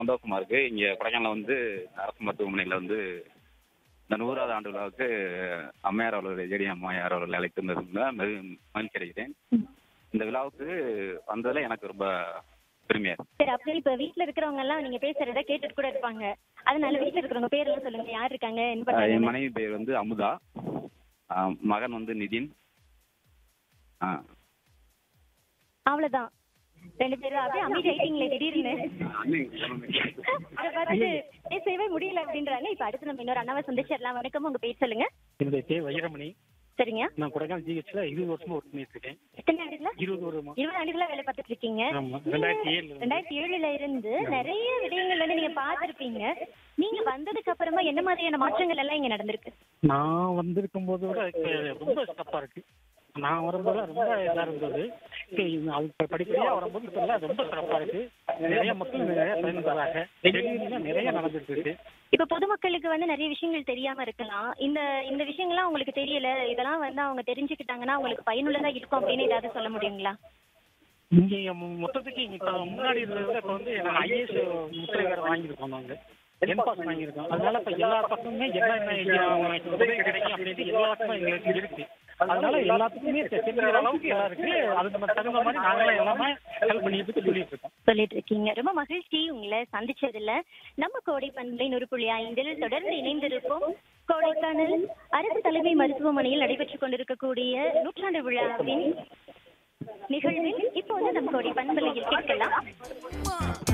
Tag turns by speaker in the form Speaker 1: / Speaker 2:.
Speaker 1: சந்தோஷமா இருக்கு இங்க கொடைக்கானல வந்து அரசு மருத்துவமனையில வந்து இந்த நூறாவது ஆண்டு விழாவுக்கு அம்மையார் அவர்கள் ஜெடி அம்மையார் அவர்கள் அழைத்து மிக மகிழ்ச்சி அடைகிறேன் இந்த விழாவுக்கு வந்ததுல எனக்கு ரொம்ப பெருமையா இருக்கு
Speaker 2: சரி அப்படியே இப்ப வீட்ல இருக்கிறவங்க எல்லாம் நீங்க பேசுறத கேட்டுட்டு கூட இருப்பாங்க அதனால வீட்ல இருக்கிறவங்க பேர் எல்லாம் சொல்லுங்க யார் இருக்காங்க என்ன
Speaker 1: அஹ் என்
Speaker 2: பண்றாங்க
Speaker 1: மனைவி பேர் வந்து அமுதா அஹ் மகன் வந்து நிதின் அஹ்
Speaker 2: அவ்வளவுதான் ரெண்டு பேரும் அப்படியே அமைதி ஆயிட்டீங்களே திடீர்னு அதை பார்த்துட்டு பேசவே முடியல அப்படின்றாங்க இப்ப அடுத்து நம்ம இன்னொரு அண்ணாவை சந்திச்சிடலாம் வணக்கம் உங்க பேர் சொல்லுங்க
Speaker 3: என்னுடைய பேர் வைரமணி
Speaker 2: சரிங்க
Speaker 3: நான் கொடைக்கானல் ஜிஹெச்ல இருபது வருஷமா ஒர்க் பண்ணிட்டு இருக்கேன்
Speaker 2: எத்தனை ஆண்டுகளா
Speaker 3: இருபது வருஷமா
Speaker 2: இருபது ஆண்டுகளா வேலை பார்த்துட்டு இருக்கீங்க
Speaker 3: ஆமா ரெண்டாயிரத்தி ஏழுல இருந்து.
Speaker 2: ரெண்டாயிரத்தி ஏழுல இருந்து நிறைய விடயங்கள் வந்து நீங்க பார்த்திருப்பீங்க நீங்க வந்ததுக்கு அப்புறமா என்ன மாதிரியான மாற்றங்கள் எல்லாம் இங்க நடந்திருக்கு
Speaker 3: நான் வந்திருக்கும் போது விட இப்ப ரொம்ப ஸ்டப்பா இருக்கு நான் வரும்போது ரொம்ப இதா இருந்தது இப்ப இது அது இப்ப படிப்படியா வரும்போது இப்ப எல்லாம் ரொம்ப சிறப்பா இருக்கு நிறைய மக்கள் நிறைய பயன் தராங்க டெல்லியில நிறைய நடந்துட்டு இருக்கு
Speaker 2: இப்ப பொதுமக்களுக்கு வந்து நிறைய விஷயங்கள் தெரியாம இருக்கலாம் இந்த இந்த விஷயங்கள்லாம் உங்களுக்கு தெரியல இதெல்லாம் வந்து அவங்க தெரிஞ்சுக்கிட்டாங்கன்னா அவங்களுக்கு பயனுள்ளதா இருக்கும் அப்படின்னு ஏதாவது சொல்ல முடியுங்களா
Speaker 3: இங்க மொ- மொத்தத்துக்கு இப்ப முன்னாடி இருந்ததை விட இப்ப வந்து நாங்க ஐஏஎஸ் முத்திரை வேற வாங்கியிருக்கோம் நாங்க என் பாஸ் வாங்கியிருக்கோம் அதனால இப்ப எல்லா பக்கமுமே என்ன என்ன உதவி கிடைக்கும் அப்படின்ட்டு எல்லா பக்கமும் எங்களுக்கு இருக்கு அதனால எல்லாத்துக்குமே தெ- தெரிஞ்ச அளவுக்கு எல்லாம் இருக்கு அதுக்கு நம்ம தகுந்த மாதிரி நாங்களே எல்லாமே ஹெல்ப் பண்ணிட்டு சொல்லிட்டு இருக்கோம்
Speaker 2: சொல்லிட்டு இருக்கீங்க ரொம்ப மகிழ்ச்சி உங்களை சந்திச்சதுல நம்ம கோடை பண்பலை நூறு புள்ளி ஐந்தில் தொடர்ந்து இணைந்திருப்போம் கோடைக்கானல் அரசு தலைமை மருத்துவமனையில் நடைபெற்றுக் கொண்டிருக்கக்கூடிய நூற்றாண்டு விழாவின் நிகழ்வில் இப்போது நம் கோடை பண்பலையில் கேட்கலாம்